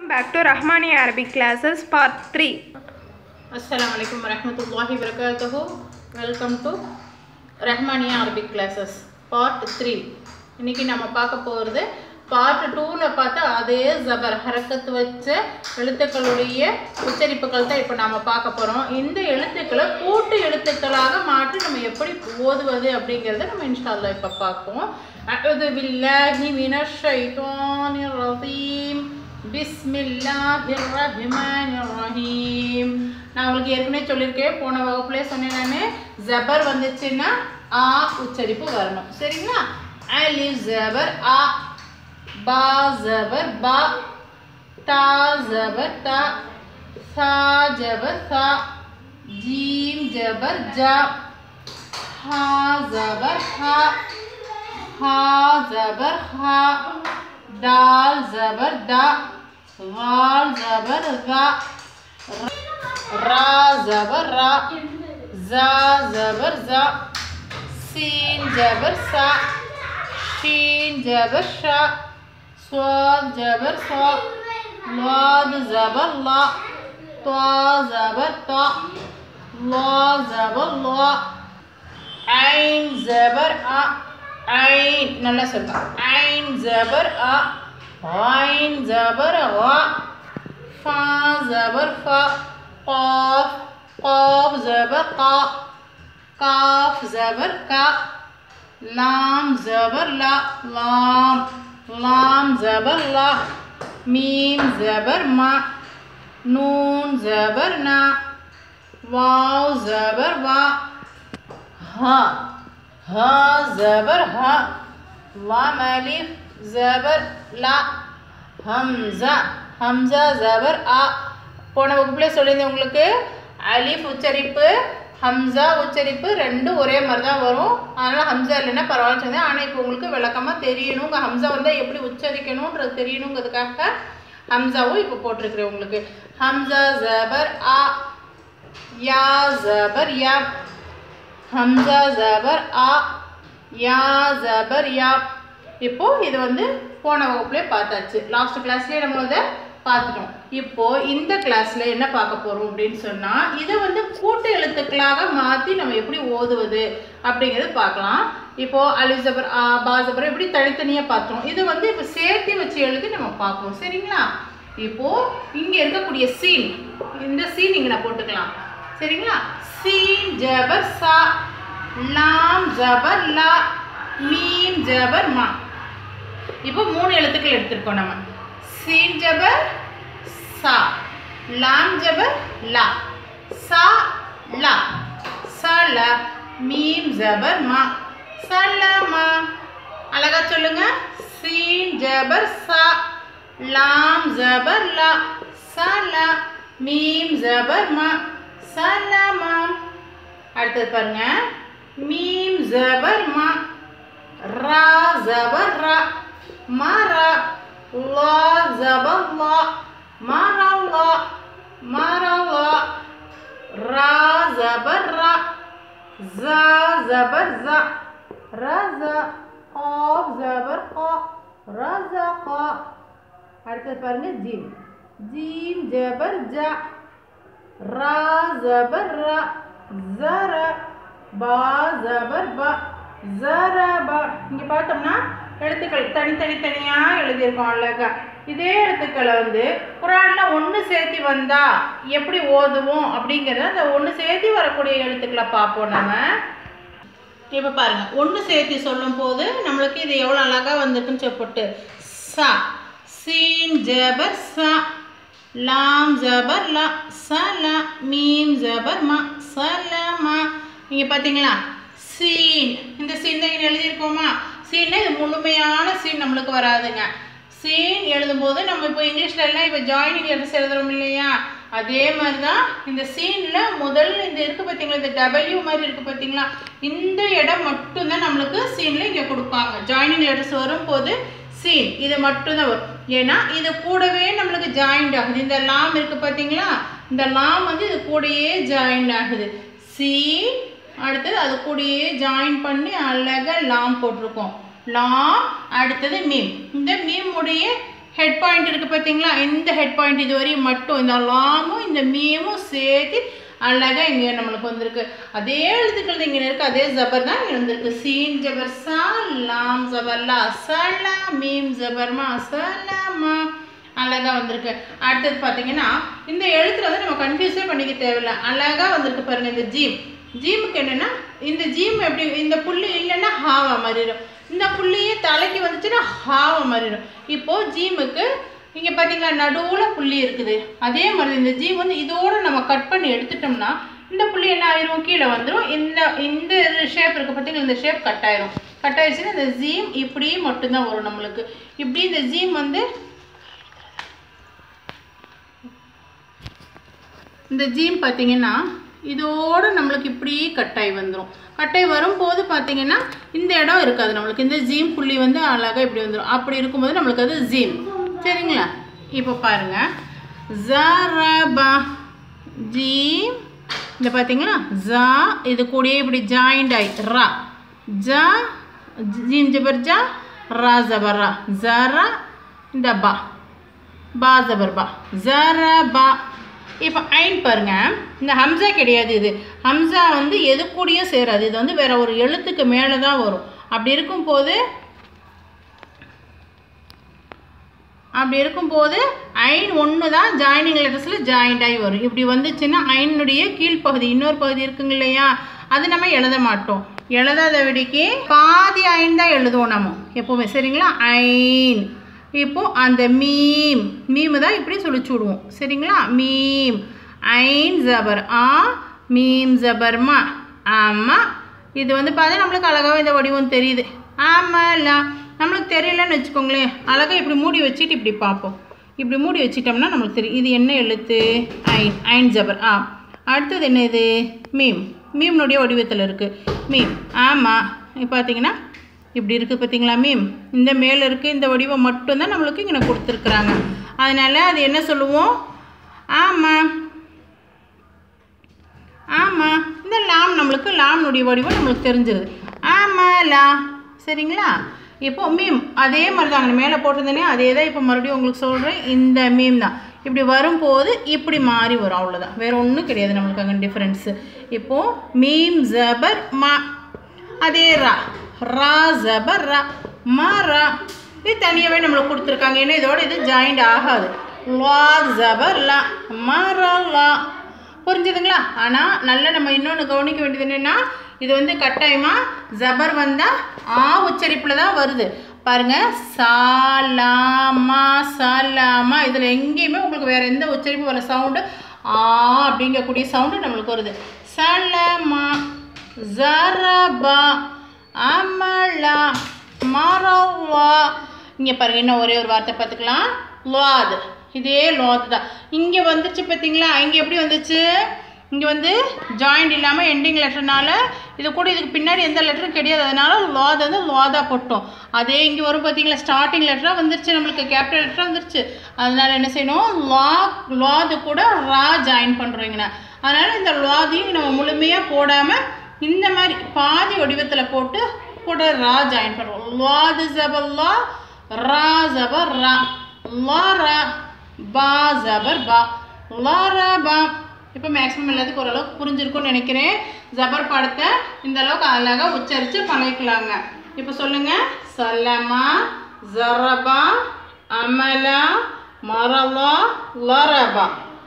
back to Rahmani Arabic classes part 3. அஸ்ஸலாமு அலைக்கும் வரஹ்மத்துல்லாஹி வரகாத்துஹு welcome to Rahmaniya Arabic classes part three இன்னைக்கு நம்ம பார்க்க போகிறது பார்ட் டூவில் பார்த்தா அதே ஜபர் ஹரக்கத்து வச்ச எழுத்துக்களுடைய உச்சரிப்புகள் தான் இப்போ நாம் பார்க்க போகிறோம் இந்த எழுத்துக்களை கூட்டு எழுத்துக்களாக மாற்றி நம்ம எப்படி ஓதுவது அப்படிங்கிறத நம்ம இன்ஷால்லா இப்போ பார்ப்போம் அஅூது பில்லாஹி மினஷ் ஷைத்தானிர் ரஜீம் பிஸ்மில்லாஹிர் ரஹ்மானிர் ரஹீம் நான் உங்களுக்கு ஏற்கனவே சொல்லியிருக்கேன் போன வகுப்புலேயே சொன்னேன் நான் ஜபர் வந்துச்சுன்னா ஆ உச்சரிப்பு வரணும் சரிங்களா அலிஃப் ஜபர் ஆ பா ஜபர் பா தா ஜபர் தா சா ஜபர் சா ஜீம் ஜபர் ஜா ஹா ஜபர் ஹா ஹா ஜபர் ஹா दाल जबर दा गाल जबर गा रा जबर रा जा जबर जा सीन जबर सा शीन जबर शा स्वाद जबर स्वा लाद जबर ला त्वा जबर ता ला जबर ला ஐன் ஜபர் அ ஐன் நல்லா சொல்லுங்க ஐன் ஜபர் அ ஐன் ஜபர் அ ஃபா ஜபர் ஃப قاف قاف زبر قا قاف زبر كا لام زبر لا لام لام زبر لا ميم زبر ما نون زبر نا واو زبر وا ها ها زبر ها لام ألف زبر لا ஹம்சா ஹம்சா ஜபர் ஆ போன வகுப்புல சொல்லியிருந்தேன் உங்களுக்கு அலிஃப் உச்சரிப்பு ஹம்சா உச்சரிப்பு ரெண்டும் ஒரே மாதிரி தான் வரும் அதனால் ஹம்சா இல்லைன்னா பரவாயில்ல சொன்னேன் ஆனால் இப்போ உங்களுக்கு விளக்கமாக தெரியணும் உங்கள் ஹம்சா வந்தால் எப்படி உச்சரிக்கணுன்றது தெரியணுங்கிறதுக்காக ஹம்சாவும் இப்போ போட்டிருக்கிறேன் உங்களுக்கு ஹம்சா ஜபர் ஆ யா ஜபர் யா ஹம்சா ஜபர் ஆ யா ஜபர் யா இப்போ இது வந்து போன வகுப்புலேயே பார்த்தாச்சு லாஸ்ட் கிளாஸ்லேயே நம்ம அதை பார்த்துட்டோம் இப்போ இந்த கிளாஸ்ல என்ன பார்க்க போறோம் அப்படின்னு சொன்னா இதை வந்து கூட்டு எழுத்துக்களாக மாற்றி நம்ம எப்படி ஓதுவது அப்படிங்கிறது பார்க்கலாம் இப்போ அலிசபர் ஆ பாசபர் இப்படி தனித்தனியாக பார்த்தோம் இது வந்து இப்போ சேர்த்து வச்சு எழுதி நம்ம பார்ப்போம் சரிங்களா இப்போ இங்க இருக்கக்கூடிய சீன் இந்த சீன் இங்க நான் போட்டுக்கலாம் சரிங்களா சீன் ஜபர் சா லாம் ஜபர் லா மீம் ஜபர் மா இப்போ மூணு எழுத்துக்கள் எடுத்திருக்கோம் நம்ம சீன் ஜபர் சா லாம் ஜபர் லா சா லா ச ல மீம் ஜபர் மா சலமா அழகா சொல்லுங்க சீன் ஜபர் சா லாம் ஜபர் லா சல மீம் ஜபர் மா சலமா அடுத்தது பாருங்க மீம் ஜபர் மா ரா ஜபர் ரா மரா லா ஜபர் லா மரலா மரலா ரா ஜபர் ரா ஜா ஜபர் ஜா ரஸா காஃப் ஜபர் கா ரஸகா அடுத்தது பாருங்க ஜீம் ஜீம் ஜபர் ஜா ரா ஜபர் ரா ஜர பா ஜபர் பா ஜரபா இங்க பார்த்தோம்னா எழுத்துக்கள் தனித்தனி தனியா எழுதியிருக்கோம் அழகா இதே எழுத்துக்களை வந்து குரான்ல ஒன்று சேர்த்தி வந்தா எப்படி ஓதுவோம் அப்படிங்கிறத அந்த ஒன்று சேர்த்தி வரக்கூடிய எழுத்துக்களை பார்ப்போம் நம்ம இப்போ பாருங்க ஒன்று சேர்த்தி சொல்லும் போது நம்மளுக்கு இது எவ்வளோ அழகா வந்திருக்குன்னு சொல்லப்பட்டு சா சீன் ஜபர் சா லாம் ஜபர் லா சல மீம் ஜபர் மா சலமா இங்கே பார்த்தீங்களா சீன் இந்த சீன் தான் இங்கே எழுதியிருக்கோமா சீன்னா இது முழுமையான சீன் நம்மளுக்கு வராதுங்க சீன் எழுதும்போது நம்ம இப்போ இங்கிலீஷ்ல எல்லாம் இப்போ ஜாயினிங் லெட்டர்ஸ் எழுதுறோம் இல்லையா அதே மாதிரி தான் இந்த சீனில் முதல் இந்த இருக்குது பார்த்தீங்களா இந்த டபிள்யூ மாதிரி இருக்குது பார்த்தீங்களா இந்த இடம் மட்டும்தான் நம்மளுக்கு சீனில் இங்கே கொடுப்பாங்க ஜாயினிங் லெட்டர்ஸ் வரும்போது சீன் இது மட்டும்தான் வரும் ஏன்னா இது கூடவே நம்மளுக்கு ஜாயிண்ட் ஆகுது இந்த லாம் இருக்குது பார்த்தீங்களா இந்த லாம் வந்து இது கூடயே ஜாயிண்ட் ஆகுது சீன் அடுத்தது அது கூடயே ஜாயின் பண்ணி அழகாக லாம் போட்டிருக்கோம் லாம் அடுத்தது மீம் இந்த மீம் உடைய ஹெட் பாயிண்ட் இருக்குது பார்த்தீங்களா இந்த ஹெட் பாயிண்ட் இது வரையும் மட்டும் இந்த லாமும் இந்த மீமும் சேர்த்து அழகா இங்கே நம்மளுக்கு வந்திருக்கு அதே எழுத்துக்கள் இங்கே இருக்கு அதே ஜபர் தான் இங்கே வந்திருக்கு சீன் ஜபர் சா லாம் ஜபர் லா சலா மீம் ஜபர் மா சலமா அழகா வந்திருக்கு அடுத்தது பார்த்தீங்கன்னா இந்த எழுத்துல வந்து நம்ம கன்ஃபியூஸே பண்ணிக்க தேவையில்ல அழகா வந்திருக்கு பாருங்க இந்த ஜீம் ஜீமுக்கு என்னன்னா இந்த ஜீம் எப்படி இந்த புள்ளி இல்லைன்னா ஹாவா மாறிடும் இந்த புள்ளியே தலைக்கு வந்துச்சுன்னா ஹாவா மாறிடும் இப்போ ஜீமுக்கு இங்கே பார்த்தீங்களா நடுவில் புள்ளி இருக்குது அதே மாதிரி இந்த ஜீம் வந்து இதோட நம்ம கட் பண்ணி எடுத்துட்டோம்னா இந்த புள்ளி என்ன ஆயிரும் கீழே வந்துடும் இந்த இந்த ஷேப் இருக்குது பார்த்தீங்களா இந்த ஷேப் கட் ஆயிரும் கட் ஆயிடுச்சுன்னா இந்த ஜீம் இப்படி மட்டும்தான் வரும் நம்மளுக்கு இப்படி இந்த ஜீம் வந்து இந்த ஜீம் பார்த்தீங்கன்னா இதோட நம்மளுக்கு இப்படி கட்டாய் வந்துடும் கட்டாய் வரும்போது பார்த்தீங்கன்னா இந்த இடம் இருக்காது நம்மளுக்கு இந்த ஜீம் புள்ளி வந்து அழகாக இப்படி வந்துடும் அப்படி இருக்கும்போது நம்மளுக்கு அது ஜீம் சரிங்களா இப்போ பாருங்க ஜரபா ஜீம் இந்த பார்த்தீங்களா ஜா இது கூடயே இப்படி ஜாயிண்ட் ஆகி ரா ஜா ஜீம் ஜபர் ஜா ரா ஜபர் ரா ஜரா இந்த பா பா ஜபர் பா ஜரபா இப்போ ஐன் பாருங்க இந்த ஹம்சா கிடையாது இது ஹம்சா வந்து எது கூடயும் சேராது இது வந்து வேற ஒரு எழுத்துக்கு மேலே தான் வரும் அப்படி இருக்கும்போது அப்படி இருக்கும்போது ஐன் ஒன்று தான் ஜாயினிங் லெட்டர்ஸில் ஜாயிண்ட் ஆகி வரும் இப்படி வந்துச்சுன்னா ஐனுடைய கீழ்ப்பகுதி இன்னொரு பகுதி இருக்குங்க இல்லையா அது நம்ம எழுத மாட்டோம் எழுதாத விடிக்கு பாதி ஐன் தான் எழுதுவோம் நம்ம எப்போவுமே சரிங்களா ஐன் இப்போ அந்த மீம் மீம் தான் இப்படி சுழிச்சு விடுவோம் சரிங்களா மீம் ஐன் ஜபர் ஆ மீம் ஜபர் மா ஆமாம் இது வந்து பார்த்தா நம்மளுக்கு அழகாக இந்த வடிவம் தெரியுது ஆமாம்ல நம்மளுக்கு தெரியலன்னு வச்சுக்கோங்களேன் அழகாக இப்படி மூடி வச்சுட்டு இப்படி பார்ப்போம் இப்படி மூடி வச்சிட்டோம்னா நம்மளுக்கு தெரியும் இது என்ன எழுத்து ஐன் ஐன் ஜபர் ஆ அடுத்தது என்ன இது மீம் மீம்னுடைய வடிவத்தில் இருக்குது மீம் ஆமாம் இப்போ பார்த்தீங்கன்னா இப்படி இருக்குது பார்த்தீங்களா மீம் இந்த மேலே இருக்குது இந்த வடிவம் மட்டும்தான் நம்மளுக்கு இங்கே கொடுத்துருக்குறாங்க அதனால் அது என்ன சொல்லுவோம் ஆமாம் ஆமாம் இந்த லாம் நம்மளுக்கு லாம்னுடைய வடிவம் நம்மளுக்கு தெரிஞ்சிருது ஆமாம் லா சரிங்களா இப்போ மீம் அதே மாதிரி தான் அங்கே மேலே போட்டிருந்தேனே அதே தான் இப்போ மறுபடியும் உங்களுக்கு சொல்கிறேன் இந்த மீம் தான் இப்படி வரும்போது இப்படி மாறி வரும் அவ்வளோதான் வேறு ஒன்றும் கிடையாது நம்மளுக்கு அங்கே டிஃப்ரென்ஸு இப்போது மீம் ஜபர் மா அதே ரா ரா ஜபர் ரா மா ரா இது தனியாகவே நம்மளுக்கு கொடுத்துருக்காங்க ஏன்னா இதோட இது ஜாயிண்ட் ஆகாது லா ஜபர் லா மா ரா லா புரிஞ்சுதுங்களா ஆனால் நல்லா நம்ம இன்னொன்று கவனிக்க வேண்டியது என்னென்னா இது வந்து கட்டாயமாக ஜபர் வந்தால் ஆ உச்சரிப்பில் தான் வருது பாருங்க சாலாமா சாலாமா இதில் எங்கேயுமே உங்களுக்கு வேறு எந்த உச்சரிப்பு வர சவுண்டு ஆ அப்படிங்கக்கூடிய சவுண்டு நம்மளுக்கு வருது சலமா ஜரபா அமலா மரவா இங்கே பாருங்க இன்னும் ஒரே ஒரு வார்த்தை பார்த்துக்கலாம் லாது இதே லாது தான் இங்கே வந்துச்சு பார்த்தீங்களா இங்கே எப்படி வந்துச்சு இங்கே வந்து ஜாயிண்ட் இல்லாமல் எண்டிங் லெட்டர்னால இது கூட இதுக்கு பின்னாடி எந்த லெட்டரும் கிடையாது அதனால லாத் வந்து லாதா போட்டோம் அதே இங்கே வரும் பார்த்தீங்களா ஸ்டார்டிங் லெட்டராக வந்துருச்சு நம்மளுக்கு கேபிட்டல் லெட்டராக வந்துருச்சு அதனால என்ன செய்யணும் லா லாது கூட ரா ஜாயின் பண்ணுறீங்கண்ணா அதனால் இந்த லாதையும் நம்ம முழுமையாக போடாமல் இந்த மாதிரி பாதி வடிவத்தில் போட்டு கூட ரா ஜாயின் பண்ணுறோம் லாது ஜபர் லா ரா ஜபர் ரா லா ரா பா ஜபர் பா லா ரா பா இப்போ மேக்ஸிமம் எல்லாத்துக்கும் ஓரளவுக்கு புரிஞ்சிருக்கும்னு நினைக்கிறேன் ஜபர் படத்தை இந்த அளவுக்கு அழகாக உச்சரித்து பழகிக்கலாங்க இப்போ சொல்லுங்க சலமா ஜரபா அமலா மரலா லரபா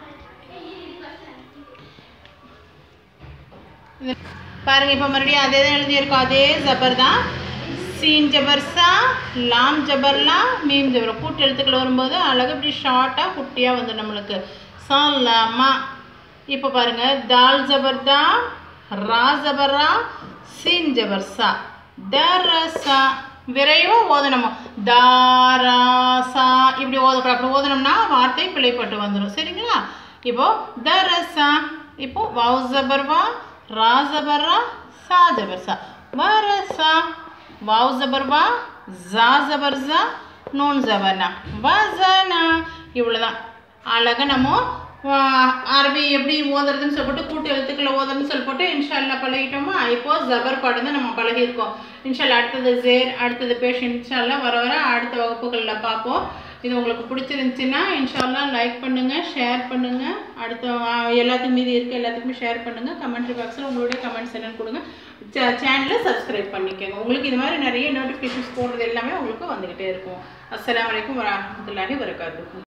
இது- பாருங்க இப்போ மறுபடியும் அதே தான் எழுதியிருக்கோம் அதே ஜபர் தான் சீன் ஜபர் சா லாம் ஜபர்லா மீம் ஜபர் கூட்டு எழுத்துக்கள் வரும்போது அழகாக இப்படி ஷார்ட்டாக குட்டியாக வந்து நம்மளுக்கு சா லாமா இப்போ பாருங்க தால் ஜபர் தா ரா ஜபர் ரா சீன் ஜபர் சா தரசா விரைவாக ஓதணுமா தாராசா இப்படி ஓதக்கூடாது அப்படி ஓதனோம்னா வார்த்தை பிழைப்பட்டு வந்துடும் சரிங்களா இப்போ தரசா இப்போ வாவ் ஜபர் வா ரா ஜபர் ரா சா ஜபர் சா வரசா வாவ் ஜபர் வா ஜா ஜபர் ஜா நூன் ஜபர்னா வசனா இவ்வளோதான் அழகாக நம்ம ஆ, அரபி எப்படி ஓதுறதுன்னு சொல்லிட்டு கூட்டு எழுத்துக்களை ஓதுறதுன்னு சொல்லிட்டு இன்ஷால்லா பழகிட்டோமா இப்போ ஜபர் பாடம் தான் நம்ம பழகியிருக்கோம் இன்ஷால்லா அடுத்தது ஜேர் அடுத்தது பேஷ் இன்ஷால்லா வர வர அடுத்த வகுப்புகளில் பார்ப்போம் இது உங்களுக்கு பிடிச்சிருந்துச்சுன்னா இன்ஷால்லா லைக் பண்ணுங்கள் ஷேர் பண்ணுங்கள் அடுத்த ஆ, எல்லாத்துக்கும் மீதி இருக்க எல்லாத்துக்குமே ஷேர் பண்ணுங்கள் கமெண்ட்ரி பாக்ஸில் உங்களுடைய கமெண்ட்ஸ் என்னன்னு கொடுங்க சேனலை சப்ஸ்கிரைப் பண்ணிக்கோங்க உங்களுக்கு இது மாதிரி நிறைய நோட்டிஃபிகேஷன்ஸ் போடுறது எல்லாமே உங்களுக்கு வந்துக்கிட்டே இருக்கும் அஸ்ஸலாமு அலைக்கும் வரஹ்மத்துல்லாஹி வரகாத்துஹு